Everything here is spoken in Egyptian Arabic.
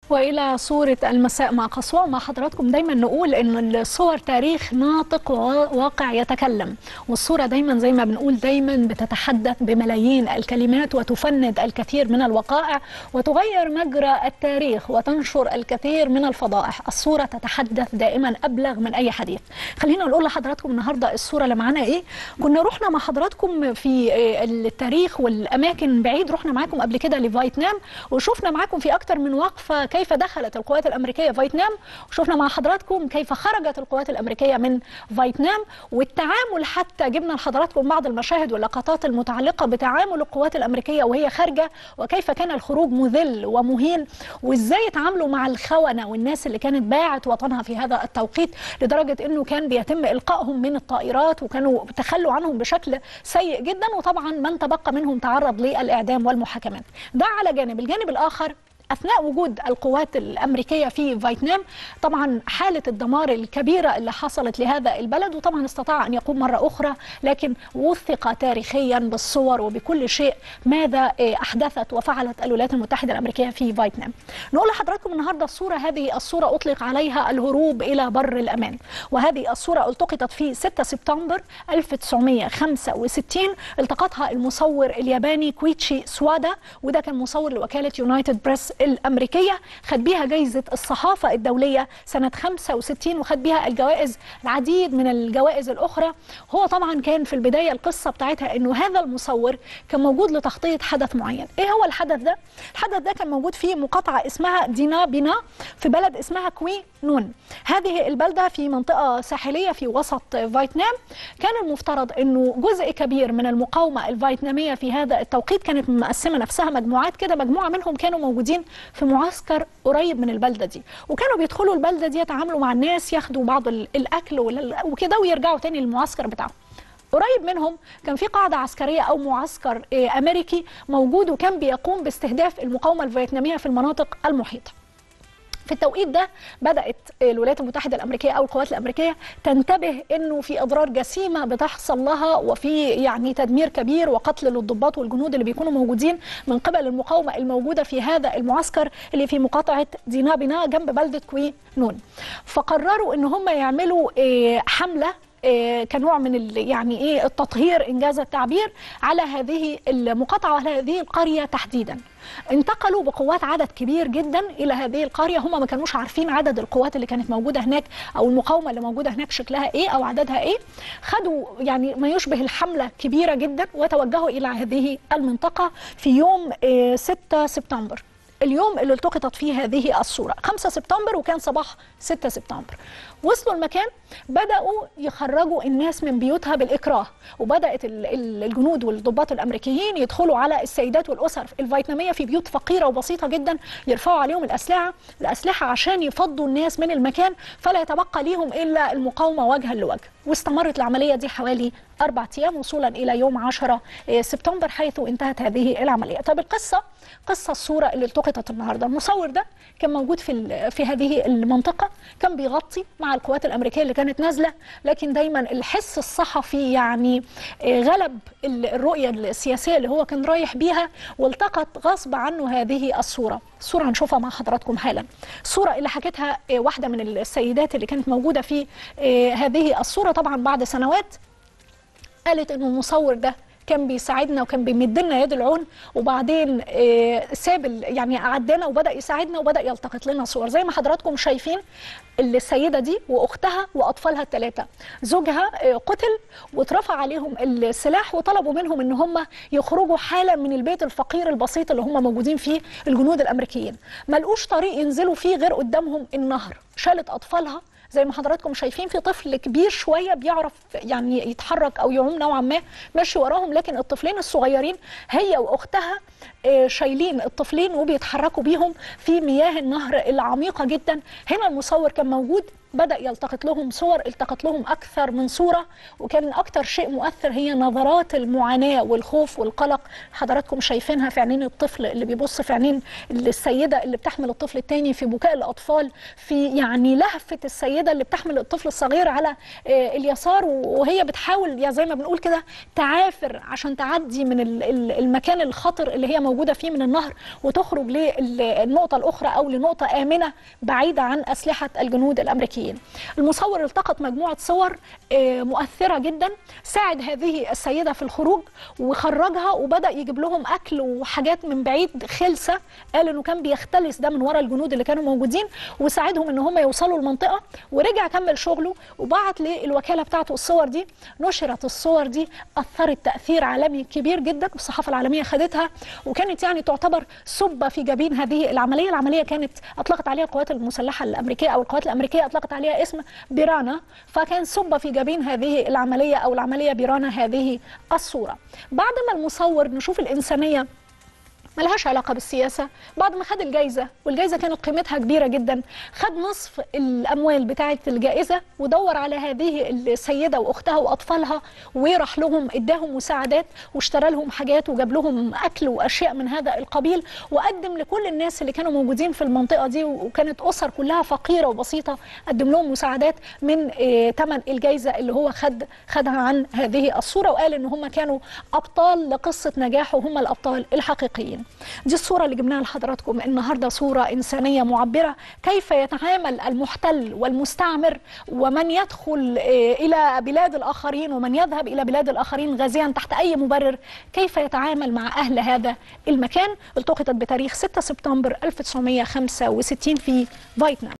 والى صوره المساء مع قصوى مع حضراتكم دايما نقول ان الصور تاريخ ناطق وواقع يتكلم والصوره دايما زي ما بنقول دايما بتتحدث بملايين الكلمات وتفند الكثير من الوقائع وتغير مجرى التاريخ وتنشر الكثير من الفضائح الصوره تتحدث دائما ابلغ من اي حديث خلينا نقول لحضراتكم النهارده الصوره اللي معانا ايه كنا رحنا مع حضراتكم في التاريخ والاماكن بعيد رحنا معاكم قبل كده لفيتنام وشفنا معاكم في اكتر من وقفه كيف دخلت القوات الامريكيه فيتنام وشفنا مع حضراتكم كيف خرجت القوات الامريكيه من فيتنام والتعامل حتى جبنا لحضراتكم بعض المشاهد واللقطات المتعلقه بتعامل القوات الامريكيه وهي خارجه وكيف كان الخروج مذل ومهين وازاي يتعاملوا مع الخونه والناس اللي كانت باعت وطنها في هذا التوقيت لدرجه انه كان بيتم القائهم من الطائرات وكانوا تخلوا عنهم بشكل سيء جدا وطبعا من تبقى منهم تعرض للاعدام والمحاكمات ده على جانب الجانب الاخر اثناء وجود القوات الامريكيه في فيتنام طبعا حاله الدمار الكبيره اللي حصلت لهذا البلد وطبعا استطاع ان يقوم مره اخرى لكن وثق تاريخيا بالصور وبكل شيء ماذا احدثت وفعلت الولايات المتحده الامريكيه في فيتنام. نقول لحضراتكم النهارده الصوره هذه الصوره اطلق عليها الهروب الى بر الامان وهذه الصوره التقطت في 6 سبتمبر 1965 التقطها المصور الياباني كويتشي سوادا وده كان مصور لوكاله يونايتد بريس الأمريكية خد بيها جايزة الصحافة الدولية سنة 65 وخد بيها الجوائز العديد من الجوائز الأخرى هو طبعا كان في البداية القصة بتاعتها أنه هذا المصور كان موجود لتغطية حدث معين إيه هو الحدث ده؟ الحدث ده كان موجود في مقاطعة اسمها دينا بينا في بلد اسمها كوي نون هذه البلدة في منطقة ساحلية في وسط فيتنام كان المفترض أنه جزء كبير من المقاومة الفيتنامية في هذا التوقيت كانت مقسمة نفسها مجموعات كده مجموعة منهم كانوا موجودين في معسكر قريب من البلده دي وكانوا بيدخلوا البلده دي يتعاملوا مع الناس ياخدوا بعض الاكل وكده ويرجعوا تاني للمعسكر بتاعهم قريب منهم كان في قاعدة عسكرية أو معسكر أمريكي موجود وكان بيقوم باستهداف المقاومة الفيتنامية في المناطق المحيطة في التوقيت ده بدات الولايات المتحده الامريكيه او القوات الامريكيه تنتبه انه في اضرار جسيمه بتحصل لها وفي يعني تدمير كبير وقتل للضباط والجنود اللي بيكونوا موجودين من قبل المقاومه الموجوده في هذا المعسكر اللي في مقاطعه دينابنا جنب بلده كوي نون فقرروا ان هم يعملوا حمله كنوع من يعني ايه التطهير انجاز التعبير على هذه المقاطعه وعلى هذه القريه تحديدا انتقلوا بقوات عدد كبير جدا الى هذه القريه هم ما كانوش عارفين عدد القوات اللي كانت موجوده هناك او المقاومه اللي موجوده هناك شكلها ايه او عددها ايه خدوا يعني ما يشبه الحمله كبيره جدا وتوجهوا الى هذه المنطقه في يوم 6 سبتمبر اليوم اللي التقطت فيه هذه الصورة 5 سبتمبر وكان صباح 6 سبتمبر وصلوا المكان بدأوا يخرجوا الناس من بيوتها بالإكراه وبدأت الجنود والضباط الأمريكيين يدخلوا على السيدات والأسر الفيتنامية في بيوت فقيرة وبسيطة جدا يرفعوا عليهم الأسلحة الأسلحة عشان يفضوا الناس من المكان فلا يتبقى ليهم إلا المقاومة وجها لوجه واستمرت العملية دي حوالي أربع أيام وصولا إلى يوم 10 سبتمبر حيث انتهت هذه العملية طب القصة قصة الصورة اللي التقطت النهاردة المصور ده كان موجود في, في هذه المنطقة كان بيغطي مع القوات الأمريكية اللي كانت نازلة لكن دايما الحس الصحفي يعني غلب الرؤية السياسية اللي هو كان رايح بيها والتقط غصب عنه هذه الصورة الصورة هنشوفها مع حضراتكم حالا الصورة اللي حكتها واحدة من السيدات اللي كانت موجودة في هذه الصورة طبعا بعد سنوات قالت انه المصور ده كان بيساعدنا وكان بيمد لنا يد العون وبعدين ساب يعني عدانا وبدا يساعدنا وبدا يلتقط لنا صور زي ما حضراتكم شايفين السيده دي واختها واطفالها الثلاثه زوجها قتل واترفع عليهم السلاح وطلبوا منهم ان هم يخرجوا حالا من البيت الفقير البسيط اللي هم موجودين فيه الجنود الامريكيين ما لقوش طريق ينزلوا فيه غير قدامهم النهر شالت اطفالها زي ما حضراتكم شايفين في طفل كبير شويه بيعرف يعني يتحرك او يعوم نوعا ما ماشي وراهم لكن الطفلين الصغيرين هي واختها شايلين الطفلين وبيتحركوا بيهم في مياه النهر العميقه جدا هنا المصور كان موجود بدأ يلتقط لهم صور التقط لهم أكثر من صورة وكان أكثر شيء مؤثر هي نظرات المعاناة والخوف والقلق حضراتكم شايفينها في عينين الطفل اللي بيبص في عينين السيدة اللي بتحمل الطفل الثاني في بكاء الأطفال في يعني لهفة السيدة اللي بتحمل الطفل الصغير على آه، اليسار وهي بتحاول يا زي ما بنقول كده تعافر عشان تعدي من ال- ال- المكان الخطر اللي هي موجودة فيه من النهر وتخرج للنقطة الأخرى أو لنقطة آمنة بعيدة عن أسلحة الجنود الأمريكيين المصور التقط مجموعة صور آه، مؤثرة جدا ساعد هذه السيدة في الخروج وخرجها وبدأ يجيب لهم أكل وحاجات من بعيد خلسة قال إنه كان بيختلس ده من ورا الجنود اللي كانوا موجودين وساعدهم إن هم يوصلوا المنطقة ورجع كمل شغله وبعت للوكالة بتاعته الصور دي نشرت الصور دي أثرت تأثير عالمي كبير جدا والصحافة العالمية خدتها وكانت يعني تعتبر سبة في جبين هذه العملية العملية كانت أطلقت عليها القوات المسلحة الأمريكية أو القوات الأمريكية أطلقت عليها اسم بيرانا فكان سبة في جبين هذه العملية أو العملية بيرانا هذه الصورة بعد ما المصور نشوف الإنسانية ملهاش علاقة بالسياسة بعد ما خد الجايزة والجايزة كانت قيمتها كبيرة جدا خد نصف الأموال بتاعة الجائزة ودور على هذه السيدة وأختها وأطفالها وراح لهم اداهم مساعدات واشترى لهم حاجات وجاب لهم أكل وأشياء من هذا القبيل وقدم لكل الناس اللي كانوا موجودين في المنطقة دي وكانت أسر كلها فقيرة وبسيطة قدم لهم مساعدات من آه، ثمن الجايزة اللي هو خد خدها عن هذه الصورة وقال إن هم كانوا أبطال لقصة نجاحه هم الأبطال الحقيقيين دي الصورة اللي جبناها لحضراتكم النهاردة صورة إنسانية معبرة كيف يتعامل المحتل والمستعمر ومن يدخل آه، إلى بلاد الآخرين ومن يذهب إلى بلاد الآخرين غازيا تحت أي مبرر كيف يتعامل مع أهل هذا المكان التقطت بتاريخ 6 سبتمبر 1965 في فيتنام